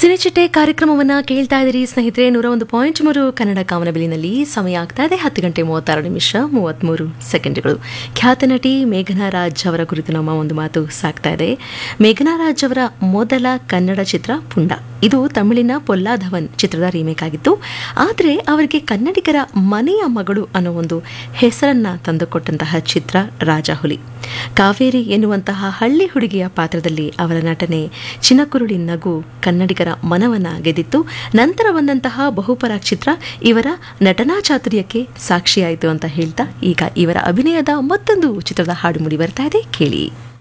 ಸಿನಿಚಿಟ್ಟೆ ಕಾರ್ಯಕ್ರಮವನ್ನ ಕೇಳ್ತಾ ಇದ್ದೀರಿ ಸ್ನೇಹಿತರೆ ನೂರ ಒಂದು ಪಾಯಿಂಟ್ ಮೂರು ಕನ್ನಡ ಕಾಮನಬಿಲಿನಲ್ಲಿ ಸಮಯ ಆಗ್ತಾ ಇದೆ ಹತ್ತು ಗಂಟೆ ಮೂವತ್ತಾರು ನಿಮಿಷ ಮೂವತ್ತ್ಮೂರು ಸೆಕೆಂಡ್ಗಳು ಖ್ಯಾತ ನಟಿ ಮೇಘನಾ ರಾಜ್ ಅವರ ಕುರಿತು ನಮ್ಮ ಒಂದು ಮಾತು ಸಾಗ್ತಾ ಇದೆ ಮೇಘನಾ ರಾಜ್ ಅವರ ಮೊದಲ ಕನ್ನಡ ಚಿತ್ರ ಪುಂಡ ಇದು ತಮಿಳಿನ ಪೊಲ್ಲಾಧವನ್ ಚಿತ್ರದ ರೀಮೇಕ್ ಆಗಿತ್ತು ಆದರೆ ಅವರಿಗೆ ಕನ್ನಡಿಗರ ಮನೆಯ ಮಗಳು ಅನ್ನೋ ಒಂದು ಹೆಸರನ್ನ ತಂದುಕೊಟ್ಟಂತಹ ಚಿತ್ರ ರಾಜಹುಲಿ ಕಾವೇರಿ ಎನ್ನುವಂತಹ ಹಳ್ಳಿ ಹುಡುಗಿಯ ಪಾತ್ರದಲ್ಲಿ ಅವರ ನಟನೆ ಚಿನಕುರುಳಿ ನಗು ಕನ್ನಡಿಗರ ಮನವನ್ನ ಗೆದ್ದಿತ್ತು ನಂತರ ಬಂದಂತಹ ಬಹುಪರಾಗ್ ಚಿತ್ರ ಇವರ ನಟನಾ ಚಾತುರ್ಯಕ್ಕೆ ಸಾಕ್ಷಿಯಾಯಿತು ಅಂತ ಹೇಳ್ತಾ ಈಗ ಇವರ ಅಭಿನಯದ ಮತ್ತೊಂದು ಚಿತ್ರದ ಹಾಡು ಮೂಡಿ ಬರ್ತಾ ಇದೆ ಕೇಳಿ